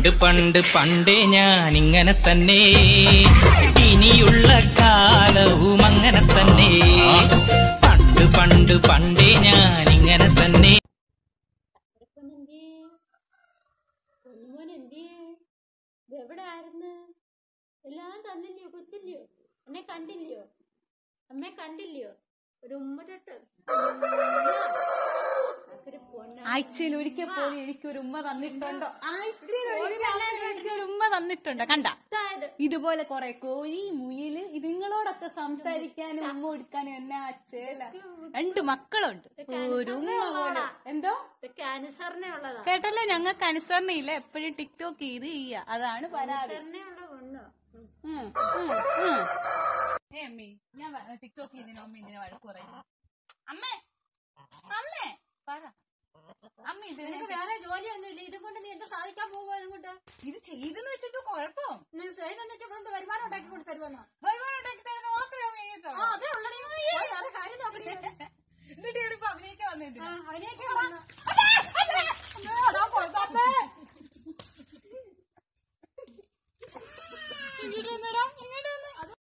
പണ്ട് പണ്ട് പണ്ടേ ഞാൻ ഇങ്ങനെ തന്നെ ഇനിയുള്ള കാലവും അങ്ങനെ തന്നെ പണ്ട് പണ്ട് പണ്ടേ ഞാൻ ഇങ്ങനെ തന്നെ പൊന്നെന്തേ പൊന്നുമോൻ എന്തേ ഇതെവിടെ ആയിരുന്നു എല്ലാം തന്നില്ലയോ കൊച്ചില്ലയോ എന്നെ കണ്ടില്ലയോ അമ്മയെ കണ്ടില്ലയോ ഒരു ഉമ്മട്ടിട്ട് ഒരു പൊന്ന ആഴ്ചയിൽ ഒരിക്കൽ പോലും എനിക്ക് ഒരു ഉമ്മ തന്നിട്ടുണ്ടോ ആഴ്ചയിൽ ഒരിക്കൽ എനിക്ക് ഒരു ഉമ്മ തന്നിട്ടുണ്ടോ കണ്ട ഇതായത് ഇതുപോലെ കൊറേ കോഴി മുയില് ഇതുങ്ങളോടൊക്കെ സംസാരിക്കാനും ഉമ്മ കൊടുക്കാനും എന്നാ ചേല രണ്ട് മക്കളുണ്ട് ഒരു ഉമ്മ പോലും എന്തോ ഇത് ക്യാൻസറിനെ ഉള്ളതാ കേട്ടല്ലോ ഞങ്ങൾക്ക് അനുസരണയില്ല എപ്പോഴും ടിക്ടോക്ക് ചെയ്ത് ചെയ്യ അതാണ് പരാതി ക്യാൻസറിനെ ഉള്ള പെണ്ണോ ഉം, ഉം, ഉം. ഏ അമ്മി ഞാൻ വ- ടിക്ടോക്ക് ചെയ്തതിന് അമ്മ ഇതിനെ വഴക്ക് പറയുന്നു അമ്മേ അമ്മേ പറ അമ്മ ഇതിനെ നിനക്ക് വേറെ ജോലിയൊന്നുമില്ല ഇതും കൊണ്ട് നീ എന്താ സാധിക്കാൻ പോവുക ഇങ്ങോട്ട് ഇത് ചെയ്തെന്ന് വെച്ചിട്ട് കുഴപ്പം നീ സ്വയം വെച്ചാൽ ഇവിടെ വരുമാനം ഉണ്ടാക്കി കൊണ്ട് തരുമെന്നോ വരുമാനം ഉണ്ടാക്കി തരുന്ന മാത്രമേ അമ്മ ആ അതേ ഉള്ളടി വേറെ കാര്യം നോക്കണേ എന്നിട്ട് ഞാനിപ്പോ അഭിനയിക്കാൻ വന്നിട്ടില്ല അവനെയൊക്കെ